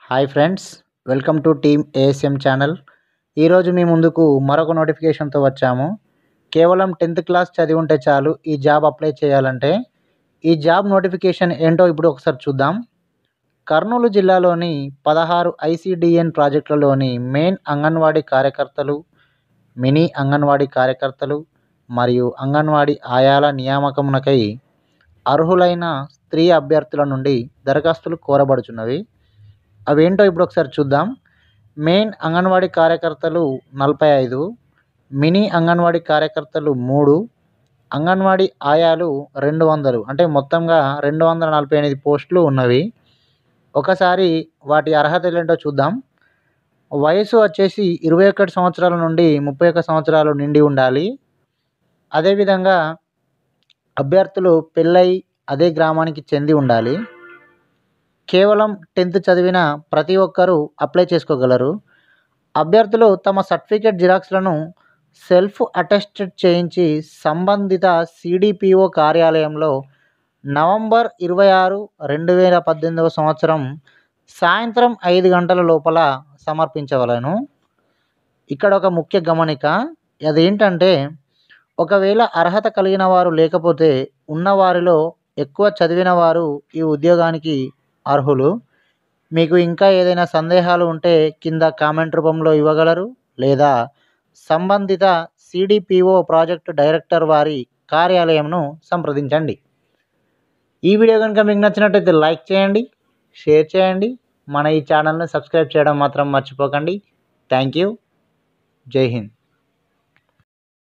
hi friends welcome to team ASM channel ఈరోజు మీ ముందుకు మరొక నోటిఫికేషన్తో వచ్చాము కేవలం టెన్త్ క్లాస్ చదివి ఉంటే చాలు ఈ జాబ్ అప్లై చేయాలంటే ఈ జాబ్ నోటిఫికేషన్ ఏంటో ఇప్పుడు ఒకసారి చూద్దాం కర్నూలు జిల్లాలోని పదహారు ఐసిడిఎన్ ప్రాజెక్టులలోని మెయిన్ అంగన్వాడీ కార్యకర్తలు మినీ అంగన్వాడీ కార్యకర్తలు మరియు అంగన్వాడీ ఆయాల నియామకమునకై అర్హులైన స్త్రీ అభ్యర్థుల నుండి దరఖాస్తులు కోరబడుచున్నవి అవేంటో ఇప్పుడు ఒకసారి చూద్దాం మెయిన్ అంగన్వాడీ కార్యకర్తలు నలభై ఐదు మినీ అంగన్వాడీ కార్యకర్తలు మూడు అంగన్వాడీ ఆయాలు రెండు వందలు అంటే మొత్తంగా రెండు వందల నలభై ఎనిమిది పోస్టులు ఉన్నవి ఒకసారి వాటి అర్హతలు ఏంటో చూద్దాం వయసు వచ్చేసి ఇరవై ఒకటి సంవత్సరాల నుండి ముప్పై ఒక్క సంవత్సరాలు నిండి ఉండాలి అదేవిధంగా అభ్యర్థులు పెళ్ళై అదే గ్రామానికి చెంది ఉండాలి కేవలం టెన్త్ చదివిన ప్రతి ఒక్కరూ అప్లై చేసుకోగలరు అభ్యర్థులు తమ సర్టిఫికేట్ జిరాక్స్లను సెల్ఫ్ అటెస్టెడ్ చేయించి సంబంధిత సిడిపిఓ కార్యాలయంలో నవంబర్ ఇరవై ఆరు రెండు వేల పద్దెనిమిదవ సంవత్సరం సాయంత్రం ఐదు గంటల లోపల సమర్పించవలను ఇక్కడ ఒక ముఖ్య గమనిక అదేంటంటే ఒకవేళ అర్హత కలిగిన వారు లేకపోతే ఉన్నవారిలో ఎక్కువ చదివిన వారు ఈ ఉద్యోగానికి అర్హులు మీకు ఇంకా ఏదైనా సందేహాలు ఉంటే కింద కామెంట్ రూపంలో ఇవ్వగలరు లేదా సంబంధిత సిడిపిఓ ప్రాజెక్టు డైరెక్టర్ వారి కార్యాలయంను సంప్రదించండి ఈ వీడియో కనుక మీకు నచ్చినట్టయితే లైక్ చేయండి షేర్ చేయండి మన ఈ ఛానల్ని సబ్స్క్రైబ్ చేయడం మాత్రం మర్చిపోకండి థ్యాంక్ యూ జై హింద్